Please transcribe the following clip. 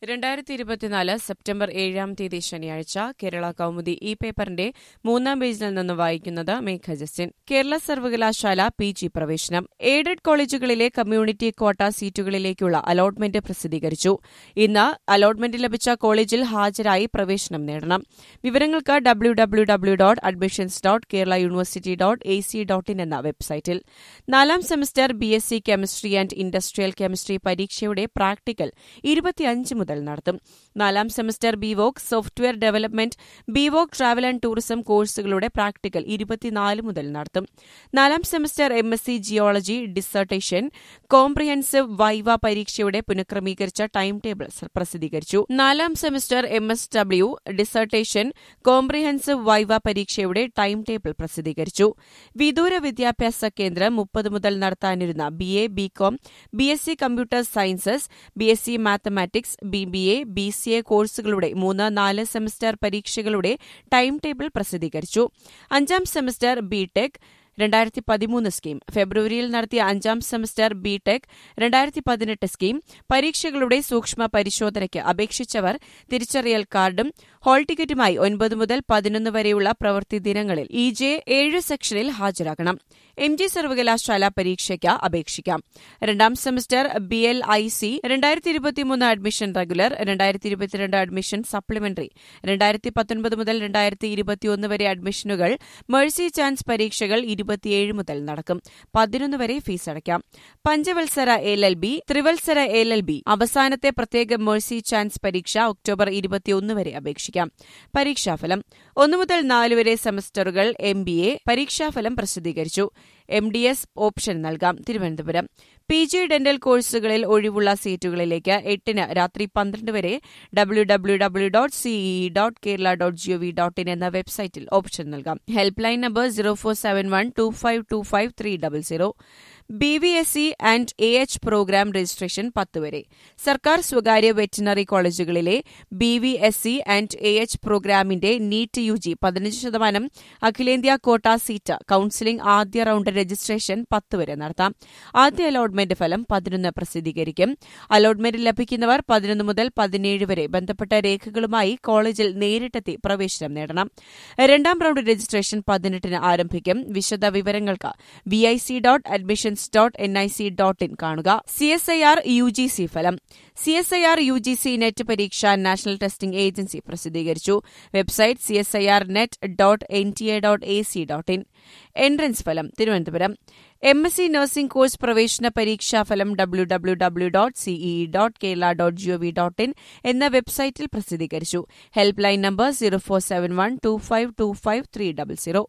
രണ്ടായിരത്തി ഇരുപത്തിനാല് സെപ്റ്റംബർ ഏഴാം തീയതി ശനിയാഴ്ച കേരള കൗമുദി ഈ പേപ്പറിന്റെ മൂന്നാം പേജിൽ നിന്ന് വായിക്കുന്നത് മേഘ ജസ്റ്റിൻ കേരള സർവകലാശാല പി ജി പ്രവേശനം എയ്ഡഡ് കോളേജുകളിലെ കമ്മ്യൂണിറ്റി ക്വാട്ട സീറ്റുകളിലേക്കുള്ള അലോട്ട്മെന്റ് പ്രസിദ്ധീകരിച്ചു ഇന്ന് അലോട്ട്മെന്റ് ലഭിച്ച കോളേജിൽ ഹാജരായി പ്രവേശനം നേടണം വിവരങ്ങൾക്ക് W W W dot admissions dot Kerala university dot A C dot in എന്ന വെബ്സൈറ്റിൽ നാലാം semester B S C chemistry and industrial chemistry പരീക്ഷയുടെ പ്രാക്ടിക്കൽ ഇരുപത്തിയഞ്ച് മുതൽ നടത്തും നാലാം semester B Voc software development B Voc travel and tourism കോഴ്സുകളുടെ പ്രാക്ടിക്കൽ ഇരുപത്തിനാല് മുതൽ നടത്തും നാലാം semester M S C geology dissertation comprehensive viva പരീക്ഷയുടെ പുനഃക്രമീകരിച്ച ടൈം ടേബിൾ പ്രസിദ്ധീകരിച്ചു നാലാം semester M S W dissertation comprehensive viva പരീക്ഷയുടെ ടൈം ടേബിൾ പ്രസിദ്ധീകരിച്ചു വിദൂര വിദ്യാഭ്യാസ കേന്ദ്രം മുപ്പത് മുതൽ നടത്താനിരുന്ന B A B Com B S C computer sciences B S C mathematics B B A B C A കോഴ്സുകളുടെ മൂന്ന് നാല് സെമസ്റ്റർ പരീക്ഷകളുടെ ടൈം ടേബിൾ പ്രസിദ്ധീകരിച്ചു അഞ്ചാം സെമസ്റ്റർ ബി ടെക് രണ്ടായിരത്തി പതിമൂന്ന് സ്കീം ഫെബ്രുവരിയിൽ നടത്തിയ അഞ്ചാം സെമസ്റ്റർ ബി ടെക് രണ്ടായിരത്തി പതിനെട്ട് സ്കീം പരീക്ഷകളുടെ സൂക്ഷ്മ പരിശോധനയ്ക്ക് അപേക്ഷിച്ചവർ തിരിച്ചറിയൽ കാർഡും ഹാൾ ടിക്കറ്റുമായി ഒൻപത് മുതൽ പതിനൊന്ന് വരെയുള്ള പ്രവൃത്തി ദിനങ്ങളിൽ ഇ ജെ ഏഴ് സെക്ഷനിൽ ഹാജരാകണം എം ജി സർവകലാശാല പരീക്ഷയ്ക്ക് അപേക്ഷിക്കാം രണ്ടാം semester B L I C രണ്ടായിരത്തി ഇരുപത്തിമൂന്ന് അഡ്മിഷൻ റെഗുലർ രണ്ടായിരത്തി ഇരുപത്തിരണ്ട് അഡ്മിഷൻ സപ്ലിമെന്ററി രണ്ടായിരത്തി പത്തൊൻപത് മുതൽ രണ്ടായിരത്തി ഇരുപത്തിയൊന്ന് വരെ അഡ്മിഷനുകൾ മേഴ്സി ചാൻസ് പരീക്ഷകൾ ഇരുപത്തിയേഴ് മുതൽ നടക്കും പതിനൊന്ന് വരെ ഫീസ് അടയ്ക്കാം പഞ്ചവത്സര എൽ എൽ ബി ത്രിവത്സര എൽ എൽ ബി അവസാനത്തെ പ്രത്യേക മേഴ്സി ചാൻസ് പരീക്ഷ ഒക്ടോബർ ഇരുപത്തിയൊന്ന് വരെ അപേക്ഷിക്കാം പരീക്ഷാഫലം ഒന്നു മുതൽ നാല് വരെ സെമസ്റ്ററുകൾ എം ബി എ പരീക്ഷാഫലം പ്രസിദ്ധീകരിച്ചു എം ഡി എസ് ഓപ്ഷൻ നൽകാം തിരുവനന്തപുരം പി ജി ഡെന്റൽ കോഴ്സുകളിൽ ഒഴിവുള്ള സീറ്റുകളിലേക്ക് എട്ടിന് രാത്രി പന്ത്രണ്ട് വരെ W W W dot C E dot Kerala dot G O V dot in എന്ന വെബ്സൈറ്റിൽ ഓപ്ഷൻ നൽകാം help line number zero four seven one two five two five three double zero B V S C and A H programme registration പത്ത് വരെ സർക്കാർ സ്വകാര്യ veterinary കോളേജുകളിലെ B V S C and A H പ്രോഗ്രാമിന്റെ NEET U G പതിനഞ്ച് ശതമാനം അഖിലേന്ത്യാ കോട്ട സീറ്റ് കൌൺസിലിംഗ് ആദ്യ റൌണ്ട് രജിസ്ട്രേഷൻ പത്ത് വരെ നടത്താം ആദ്യ അലോട്ട്മെന്റ് ഫലം പതിനൊന്ന് പ്രസിദ്ധീകരിക്കും അലോട്ട്മെന്റ് ലഭിക്കുന്നവർ പതിനൊന്ന് മുതൽ പതിനേഴ് വരെ ബന്ധപ്പെട്ട രേഖകളുമായി കോളേജിൽ നേരിട്ടെത്തി പ്രവേശനം നേടണം രണ്ടാം റൌണ്ട് രജിസ്ട്രേഷൻ പതിനെട്ടിന് ആരംഭിക്കും വിശദ വിവരങ്ങൾക്ക് V I C dot admissions dot N I C dot in കാണുക C S I R U G C ഫലം C S I R U G C net പരീക്ഷ നാഷണൽ ടെസ്റ്റിംഗ് ഏജൻസി പ്രസിദ്ധീകരിച്ചു website C S I R net dot N T A dot A C dot in entrance ഫലം തിരുവനന്തപുരം M S C nursing course പ്രവേശന പരീക്ഷാ ഫലം W W W dot C E dot Kerala dot G O V dot in എന്ന വെബ്സൈറ്റിൽ പ്രസിദ്ധീകരിച്ചു help line number zero four seven one two five two five three double zero